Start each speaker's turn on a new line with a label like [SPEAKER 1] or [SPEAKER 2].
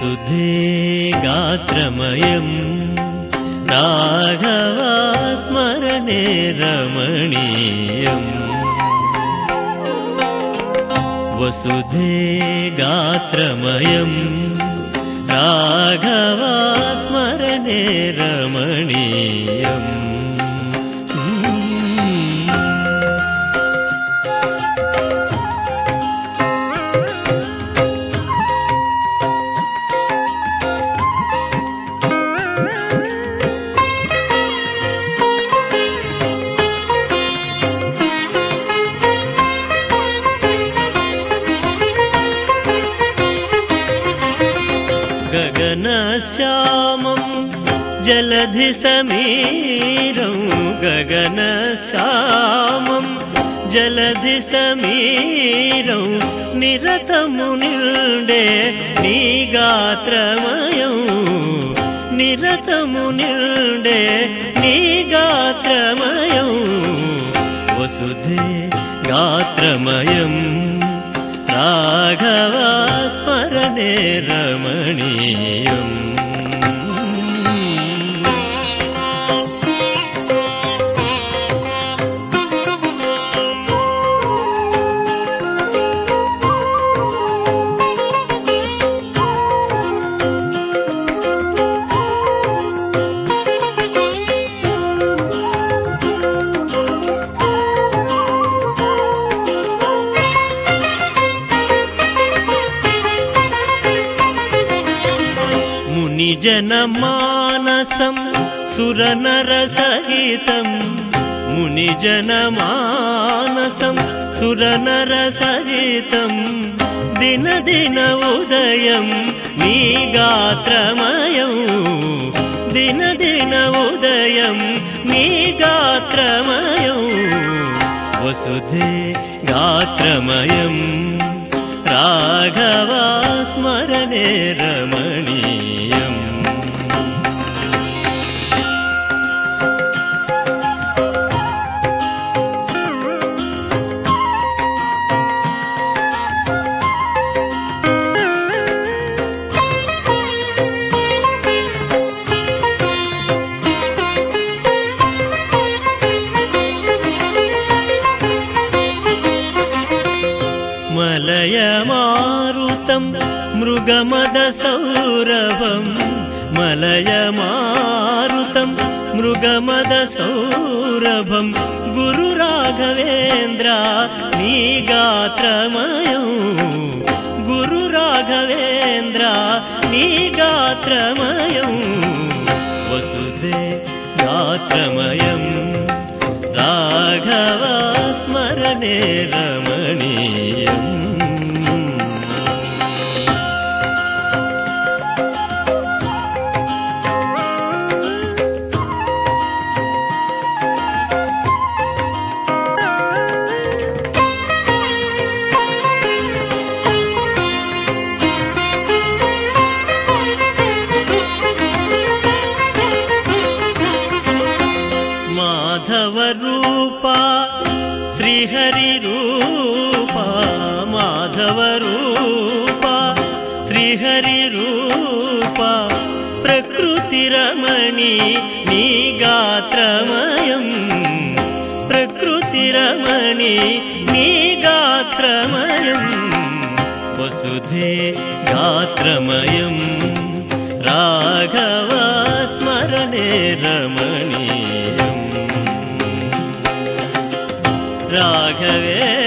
[SPEAKER 1] वसुधे गात्रमयम् राघवा स्मरणे रमणीयम् वसुधे गात्रमयम् राघवा स्मरणे रमणीयम् गगनश्यामं जलधिसमीरं गगनश्यामं जलधिसमीरं निरतमुनिल्डे नीगात्रमयं निरतमुनिल्डे नीगात्रमयं वसुधे गात्रमयम् राघवा स्मरणे रमणीयम् मुनिजनमानसं सुरनरसहितं मुनिजनमानसं सुरनरसहितं दिनदिन उदयं नीगात्रमयं दिनदिन उदयं नीगात्रमयं वसुधे गात्रमयम् राघवा स्मरणे रमणीयम् मलयमारुतं मृगमदसौरभं मलयमारुतं मृगमदसौरभं गुरुराघवेन्द्र नीगात्रमयं गुरुराघवेन्द्र नीगात्रमयं वसुधे गात्रमयं राघवा स्मरणे रमणीयम् माधवरूपा श्रीहरिरूपा माधवरूपा श्रीहरिरूपा प्रकृतिरमणि नीगात्रमयम् प्रकृतिरमणि नीगात्रमयम् वसुधे गात्रमयम् राघवा स्मरणे रमणीयम् राघवे